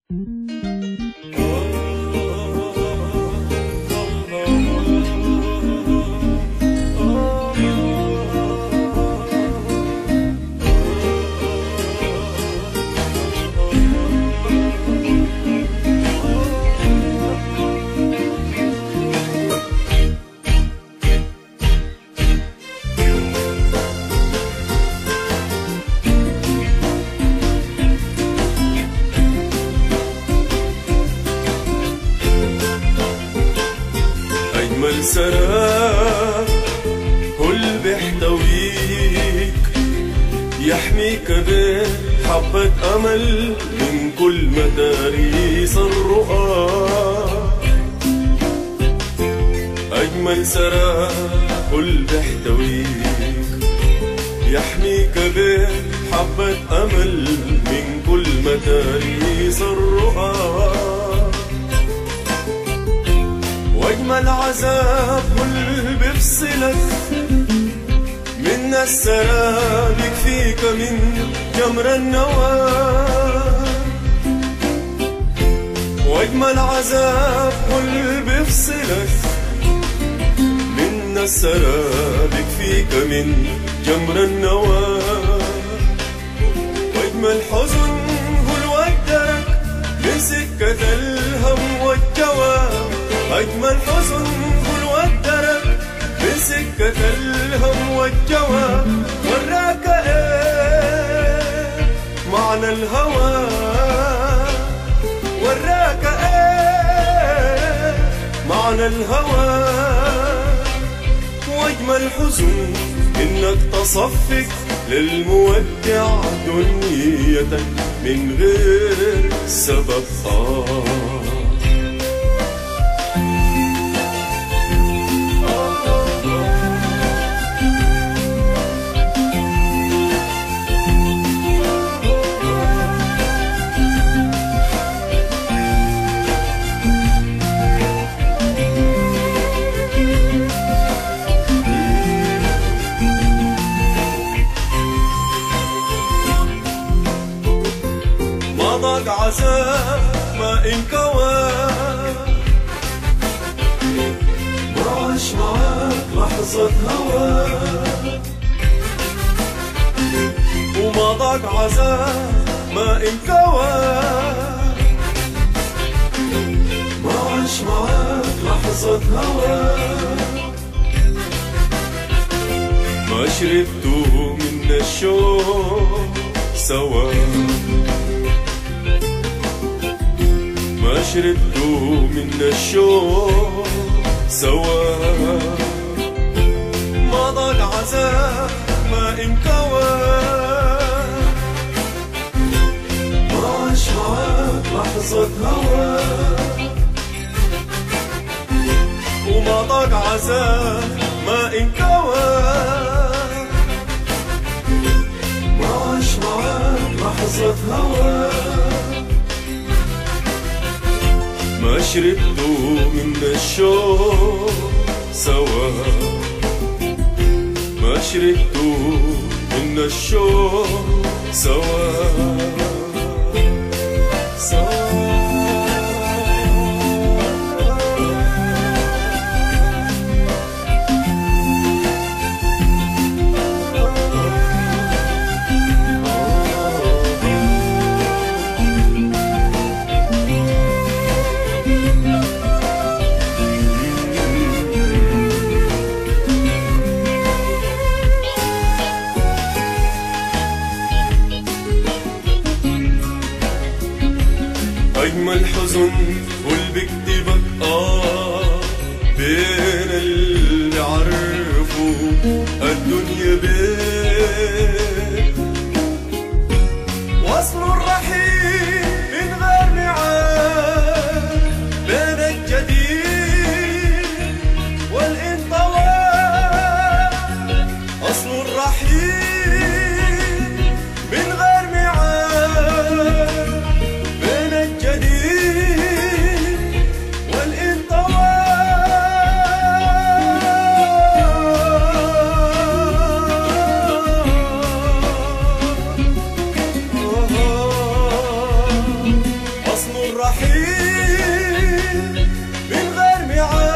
أجمل سراب هو اللي بيحتويك يحميك بحبة أمل من كل مداريس الرؤى أجمل سراب هو اللي بيحتويك يحميك بحبة أمل من كل مداريس الرؤى واجمل عذاب واللي بيفصلك من السراب يكفيك من جمر النوى واجمل عذاب واللي بيفصلك من السراب يكفيك من جمر النوى واجمل حزن هو الودرك من سكة الهم والجواب أجمل حزن كل ودرك من سكة الهم والجوى وراك إيه معنى الهوى وراك إيه معنى الهوى واجمل حزن انك تصفق للمودع دنيتك من غير سبب آه ما ضاق عذاب ما انكوى ما عاش معاك لحظة هوى وما ضاق عذاب ما انكوى ما عاش معاك لحظة هوى ما شربته من الشوق سوا ما شربته من الشوق سوا ما ضاق عذاب ما انكوى ما عاش معاك لحظة هوى وما ضاق عذاب ما انكوى ما عاش معاك لحظة هوى ما شربته من الشوق سوا ما شربته من الشوق سوا أجمل حزن واللي بكتبك آه بين اللي عرفوا الدنيا بين وصل الرحيل من غير نعام بين الجديد والانطواء أصل الرحيل من غير ميعاد بين الجديد والانطواء الرحيل من غير ميعاد